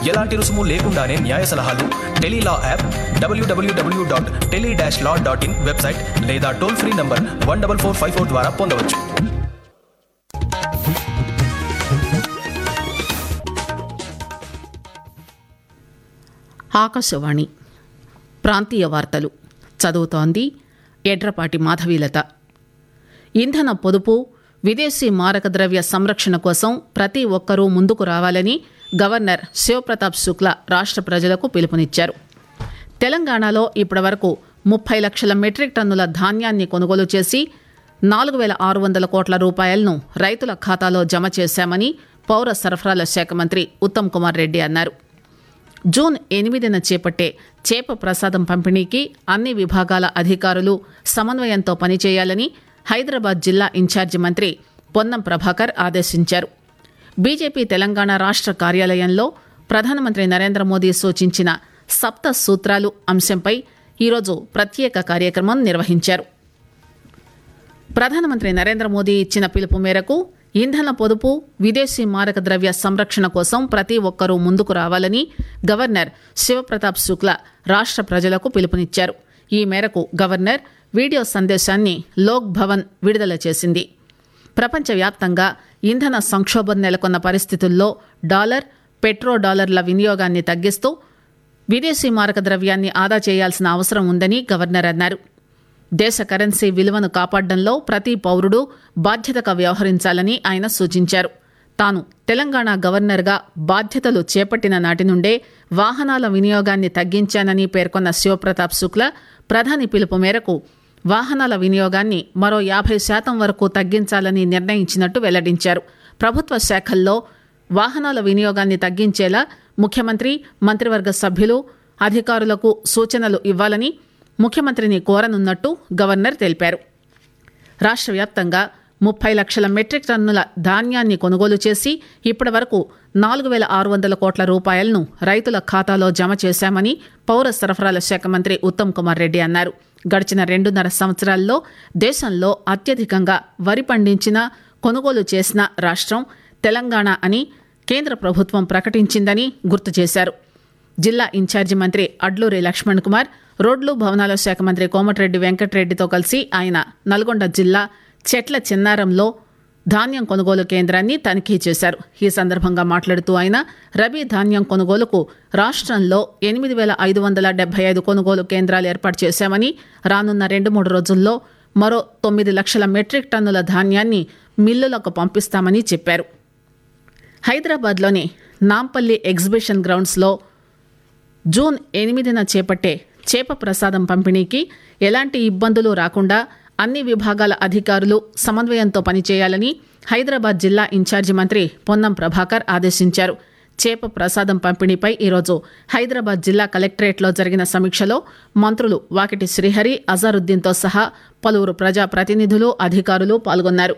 ఎలాంటి రుసుము లేకుండానే న్యాయ సలహాలు టెలీలా యాప్ డబ్ల్యూడబ్ల్యూడబ్ల్యూ dot tele dash law dot in website లేదా toll free number one double four five four ద్వారా పొందవచ్చు ఆకాశవాణి ప్రాంతీయ వార్తలు చదువుతోంది ఎడ్రపాటి మాధవీలత ఇంధన పొదుపు విదేశీ మారక ద్రవ్య సంరక్షణ కోసం ప్రతి ఒక్కరూ ముందుకు రావాలని గవర్నర్ శివప్రతాప్ శుక్లా రాష్ట్ర ప్రజలకు పిలుపునిచ్చారు తెలంగాణలో ఇప్పటివరకు ముప్పై లక్షల మెట్రిక్ టన్నుల ధాన్యాన్ని కొనుగోలు చేసి నాలుగు వేల ఆరు వందల కోట్ల రూపాయలను రైతుల ఖాతాలో జమ చేశామని పౌర సరఫరాల శాఖ మంత్రి ఉత్తమ్ కుమార్ రెడ్డి అన్నారు జూన్ ఎనిమిదిన చేపట్టే చేప ప్రసాదం పంపిణీకి అన్ని విభాగాల అధికారులు సమన్వయంతో పనిచేయాలని హైదరాబాద్ జిల్లా ఇన్ఛార్జి మంత్రి పొన్నం ప్రభాకర్ ఆదేశించారు బీజేపీ తెలంగాణ రాష్ట్ర కార్యాలయంలో ప్రధానమంత్రి నరేంద్ర మోదీ సూచించిన సప్త సూత్రాలు అంశంపై ఈరోజు ప్రత్యేక కార్యక్రమం నిర్వహించారు ప్రధానమంత్రి నరేంద్ర మోదీ ఇచ్చిన పిలుపు మేరకు ఇంధన పొదుపు విదేశీ మారక ద్రవ్య సంరక్షణ కోసం ప్రతి ఒక్కరూ ముందుకు రావాలని గవర్నర్ శివప్రతాప్ శుక్లా రాష్ట్ర ప్రజలకు పిలుపునిచ్చారు ఈ మేరకు గవర్నర్ వీడియో సందేశాన్ని లోక్ భవన్ విడుదల చేసింది ప్రపంచవ్యాప్తంగా ఇంధన సంక్షోభం నెలకొన్న పరిస్థితుల్లో డాలర్ పెట్రో డాలర్ల వినియోగాన్ని తగ్గిస్తూ విదేశీ మారక ద్రవ్యాన్ని ఆదా చేయాల్సిన అవసరం ఉందని గవర్నర్ అన్నారు దేశ కరెన్సీ విలువను కాపాడడంలో ప్రతి పౌరుడు బాధ్యతగా వ్యవహరించాలని ఆయన సూచించారు తాను తెలంగాణ గవర్నర్గా బాధ్యతలు చేపట్టిన నాటి నుండే వాహనాల వినియోగాన్ని తగ్గించానని పేర్కొన్న శివప్రతాప్ శుక్లా ప్రధాని పిలుపు మేరకు వాహనాల వినియోగాన్ని మరో యాభై శాతం వరకు తగ్గించాలని నిర్ణయించినట్టు వెల్లడించారు ప్రభుత్వ శాఖల్లో వాహనాల వినియోగాన్ని తగ్గించేలా ముఖ్యమంత్రి మంత్రివర్గ సభ్యులు అధికారులకు సూచనలు ఇవ్వాలని ముఖ్యమంత్రిని కోరనున్నట్టు గవర్నర్ తెలిపారు రాష్ట్ర వ్యాప్తంగా ముప్పై లక్షల మెట్రిక్ టన్నుల ధాన్యాన్ని కొనుగోలు చేసి ఇప్పటి వరకు నాలుగు వేల ఆరు వందల కోట్ల రూపాయలను రైతుల ఖాతాలో జమ చేశామని పౌర సరఫరాల శాఖ మంత్రి ఉత్తమ్ కుమార్ రెడ్డి అన్నారు గడిచిన రెండున్నర సంవత్సరాల్లో దేశంలో అత్యధికంగా వరి పండించిన కొనుగోలు చేసిన రాష్ట్రం తెలంగాణ అని కేంద్ర ప్రభుత్వం ప్రకటించిందని గుర్తు చేశారు జిల్లా ఇన్ఛార్జి మంత్రి అడ్లూరి లక్ష్మణ్ కుమార్ రోడ్లు భవనాల శాఖ మంత్రి కోమటిరెడ్డి వెంకటరెడ్డితో కలిసి ఆయన నల్గొండ జిల్లా చెట్ల చిన్నారంలో ధాన్యం కొనుగోలు కేంద్రాన్ని తనిఖీ చేశారు ఈ సందర్భంగా మాట్లాడుతూ ఆయన రబీ ధాన్యం కొనుగోలుకు రాష్ట్రంలో ఎనిమిది వేల ఐదు వందల డెబ్బై ఐదు కొనుగోలు కేంద్రాలు ఏర్పాటు చేశామని రానున్న రెండు మూడు రోజుల్లో మరో తొమ్మిది లక్షల మెట్రిక్ టన్నుల ధాన్యాన్ని మిల్లులకు పంపిస్తామని చెప్పారు హైదరాబాద్లోని నాంపల్లి ఎగ్జిబిషన్ గ్రౌండ్స్లో జూన్ ఎనిమిదిన చేపట్టే చేప ప్రసాదం పంపిణీకి ఎలాంటి ఇబ్బందులు రాకుండా అన్ని విభాగాల అధికారులు సమన్వయంతో పనిచేయాలని హైదరాబాద్ జిల్లా ఇన్ఛార్జి మంత్రి పొన్నం ప్రభాకర్ ఆదేశించారు చేప ప్రసాదం పంపిణీపై ఈరోజు హైదరాబాద్ జిల్లా కలెక్టరేట్లో జరిగిన సమీక్షలో మంత్రులు వాకిటి శ్రీహరి అజారుద్దీన్తో సహా పలువురు ప్రజాప్రతినిధులు అధికారులు పాల్గొన్నారు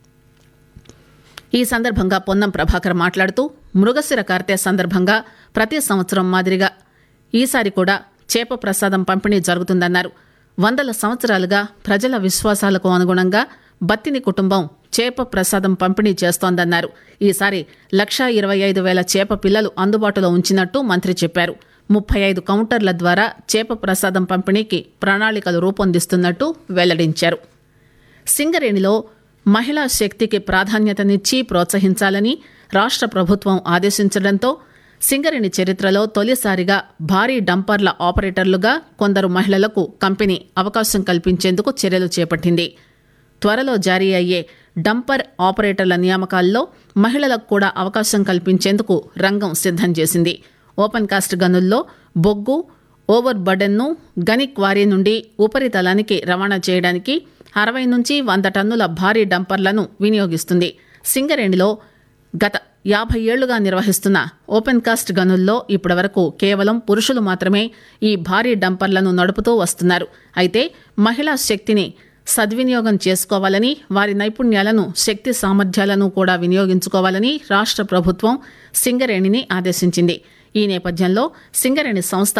ఈ సందర్భంగా పొన్నం ప్రభాకర్ మాట్లాడుతూ మృగశిర కార్తె సందర్భంగా ప్రతి సంవత్సరం మాదిరిగా ఈసారి కూడా చేప ప్రసాదం పంపిణీ జరుగుతుందన్నారు వందల సంవత్సరాలుగా ప్రజల విశ్వాసాలకు అనుగుణంగా బత్తిని కుటుంబం చేప ప్రసాదం పంపిణీ చేస్తోందన్నారు ఈసారి లక్షా ఇరవై ఐదు వేల చేప పిల్లలు అందుబాటులో ఉంచినట్టు మంత్రి చెప్పారు ముప్పై ఐదు కౌంటర్ల ద్వారా చేప ప్రసాదం పంపిణీకి ప్రణాళికలు రూపొందిస్తున్నట్టు వెల్లడించారు సింగరేణిలో మహిళా శక్తికి ప్రాధాన్యతనిచ్చి ప్రోత్సహించాలని రాష్ట్ర ప్రభుత్వం ఆదేశించడంతో సింగరేణి చరిత్రలో తొలిసారిగా భారీ డంపర్ల ఆపరేటర్లుగా కొందరు మహిళలకు కంపెనీ అవకాశం కల్పించేందుకు చర్యలు చేపట్టింది త్వరలో జారీ అయ్యే డంపర్ ఆపరేటర్ల నియామకాల్లో మహిళలకు కూడా అవకాశం కల్పించేందుకు రంగం సిద్దం చేసింది ఓపెన్ కాస్ట్ గనుల్లో బొగ్గు ఓవర్ బర్డెన్ను గని క్వారీ నుండి ఉపరితలానికి రవాణా చేయడానికి అరవై నుంచి వంద టన్నుల భారీ డంపర్లను వినియోగిస్తుంది సింగరేణిలో గత యాభై ఏళ్లుగా నిర్వహిస్తున్న ఓపెన్ కాస్ట్ గనుల్లో ఇప్పటివరకు కేవలం పురుషులు మాత్రమే ఈ భారీ డంపర్లను నడుపుతూ వస్తున్నారు అయితే మహిళా శక్తిని సద్వినియోగం చేసుకోవాలని వారి నైపుణ్యాలను శక్తి సామర్థ్యాలను కూడా వినియోగించుకోవాలని రాష్ట్ర ప్రభుత్వం సింగరేణిని ఆదేశించింది ఈ నేపథ్యంలో సింగరేణి సంస్థ